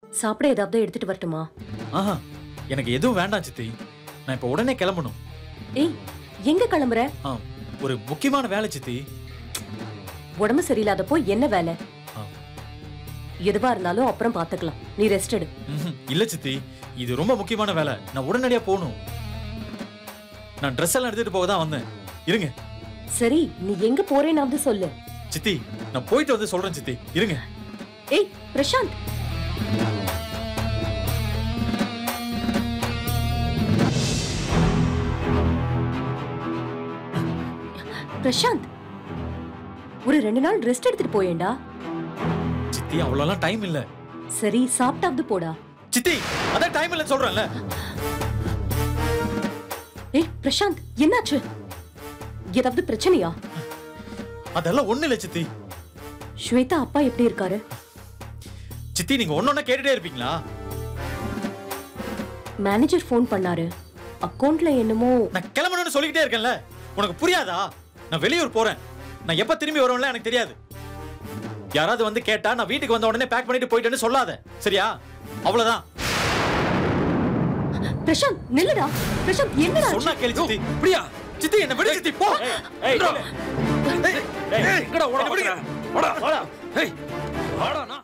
சாப்பிட ஏதாவது எடுத்துட்டு வரட்டுமா ஆஹா எனக்கு எதுவும் வேண்டாம் சித்தி நான் இப்போ உடனே கிளம்பணும் ஏய் எங்க கிளம்புற ஆ ஒரு முக்கியமான வேலை சித்தி உடம்பு சரியில்லாதப்போ என்ன வேலை ஆ. எதுவா இருந்தாலும் அப்புறம் பாத்துக்கலாம் நீ ரெஸ்ட் எடு ம்ஹும். இல்ல சித்தி இது ரொம்ப முக்கியமான வேலை நான் உடனடியா போகணும் நான் ட்ரெஸ் எல்லாம் எடுத்துட்டு போக தான் வந்தேன் இருங்க சரி நீ எங்க போறேனாவது சொல்லு சித்தி நான் போயிட்டு வந்து சொல்றேன் சித்தி இருங்க ஏய் பிரசாந்த் பிரசாந்த் ஒரு ரெண்டு நாள் ரெஸ்ட் எடுத்துட்டு போயேண்டா சித்தி அவ்வளோலாம் டைம் இல்ல சரி சாப்பிட்டாவது போடா சித்தி அதான் டைம் இல்லைன்னு சொல்றேன்ல ஏய் பிரசாந்த் என்னாச்சு ஏதாவது பிரச்சனையா அதெல்லாம் ஒண்ணு இல்ல சித்தி ஸ்வேதா அப்பா எப்படி இருக்காரு சித்தி நீங்க ஒன்னொன்னா கேட்டுட்டே இருப்பீங்களா மேனேஜர் ஃபோன் பண்ணாரு அக்கவுண்ட்ல என்னமோ நான் கிளம்பணும்னு சொல்லிக்கிட்டே இருக்கேன்ல உனக்கு புரியாதா நான் வெளியூர் போறேன் நான் எப்ப திரும்பி வருவேன்ல எனக்கு தெரியாது யாராவது வந்து கேட்டா நான் வீட்டுக்கு வந்த உடனே பேக் பண்ணிட்டு போயிட்டேன்னு சொல்லாத சரியா அவ்வளவுதான் பிரசாந்த் நில்லுடா பிரசாந்த் என்னடா சொன்னா கேளு சித்தி பிரியா சித்தி என்ன விடு சித்தி போ எங்கடா ஓட விடுங்க. வாடா வாடா ஏய் வாடா நான்